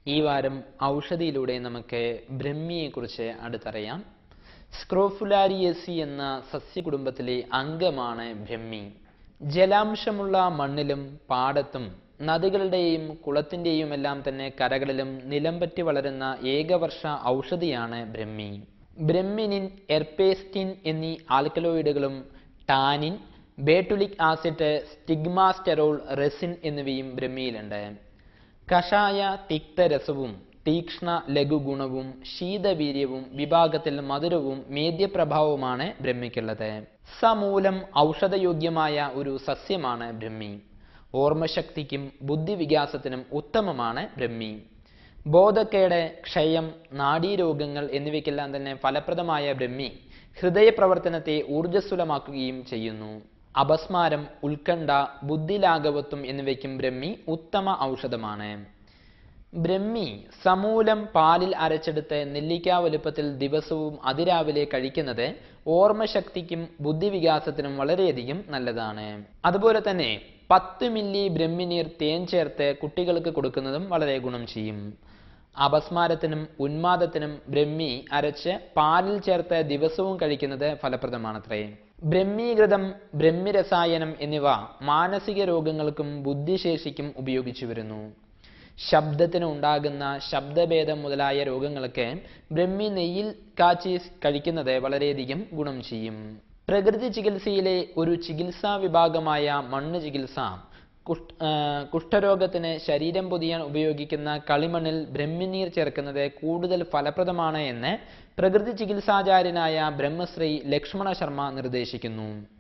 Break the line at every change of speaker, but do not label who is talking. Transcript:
ഈ വാരം ഔഷധിയിലൂടെ നമുക്ക് ബ്രഹ്മിയെക്കുറിച്ച് അടുത്തറിയാം സ്ക്രോഫുലാരിയസി എന്ന സസ്യകുടുംബത്തിലെ അംഗമാണ് ബ്രഹ്മി ജലാംശമുള്ള മണ്ണിലും പാടത്തും നദികളുടെയും കുളത്തിന്റെയും എല്ലാം തന്നെ കരകളിലും നിലംപറ്റി വളരുന്ന ഏകവർഷ ഔഷധിയാണ് ബ്രഹ്മി ബ്രഹ്മിനിൻ എർപേസ്റ്റിൻ എന്നീ ആൽക്കലോയിഡുകളും tannin betulic acid stigmasterol resin എന്നിവയും ബ്രഹ്മിയിലുണ്ട് കഷായ തിക്തരസവും തീക്ഷ്ണ ലഘുഗുണവും ശീതവീര്യവും വിഭാഗത്തിൽ മധുരവും മേദ്യപ്രഭാവവുമാണ് ബ്രഹ്മിക്കുള്ളത് സമൂലം ഔഷധയോഗ്യമായ ഒരു സസ്യമാണ് ബ്രഹ്മി ഓർമ്മശക്തിക്കും ബുദ്ധിവികാസത്തിനും ഉത്തമമാണ് ബ്രഹ്മി ബോധക്കേട് ക്ഷയം നാഡീരോഗങ്ങൾ എന്നിവയ്ക്കെല്ലാം തന്നെ ഫലപ്രദമായ ബ്രഹ്മി ഹൃദയപ്രവർത്തനത്തെ ഊർജ്ജസ്വലമാക്കുകയും ചെയ്യുന്നു അപസ്മാരം ഉത്കണ്ഠ ബുദ്ധിലാഘവത്വം എന്നിവയ്ക്കും ബ്രഹ്മി ഉത്തമ ഔഷധമാണ് ബ്രഹ്മി സമൂലം പാലിൽ അരച്ചെടുത്ത് നെല്ലിക്ക വലുപ്പത്തിൽ ദിവസവും അതിരാവിലെ കഴിക്കുന്നത് ഓർമ്മശക്തിക്കും ബുദ്ധിവികാസത്തിനും വളരെയധികം നല്ലതാണ് അതുപോലെ തന്നെ പത്ത് മില്ലി ബ്രഹ്മിനീർ തേൻ ചേർത്ത് കുട്ടികൾക്ക് കൊടുക്കുന്നതും വളരെ ഗുണം ചെയ്യും അപസ്മാരത്തിനും ഉന്മാദത്തിനും ബ്രഹ്മി അരച്ച് പാലിൽ ചേർത്ത് ദിവസവും കഴിക്കുന്നത് ഫലപ്രദമാണത്രേ ബ്രഹ്മീകൃതം ബ്രഹ്മിരസായനം എന്നിവ മാനസിക രോഗങ്ങൾക്കും ബുദ്ധിശേഷിക്കും ഉപയോഗിച്ചു വരുന്നു ശബ്ദത്തിന് ഉണ്ടാകുന്ന ശബ്ദഭേദം മുതലായ രോഗങ്ങൾക്ക് ബ്രഹ്മി നെയ്യിൽ കാച്ചി കഴിക്കുന്നത് വളരെയധികം ഗുണം ചെയ്യും പ്രകൃതി ചികിത്സയിലെ ഒരു ചികിത്സാ വിഭാഗമായ മണ്ണ് ചികിത്സ കുഷ് ആ, കുഷ്ഠരോഗത്തിന് ശരീരം പൊതിയാൻ ഉപയോഗിക്കുന്ന കളിമണ്ണിൽ ബ്രഹ്മിനീർ ചേർക്കുന്നത് കൂടുതൽ ഫലപ്രദമാണ് എന്ന് പ്രകൃതി ചികിത്സാചാര്യനായ ബ്രഹ്മശ്രീ ലക്ഷ്മണ ശർമ്മ നിർദ്ദേശിക്കുന്നു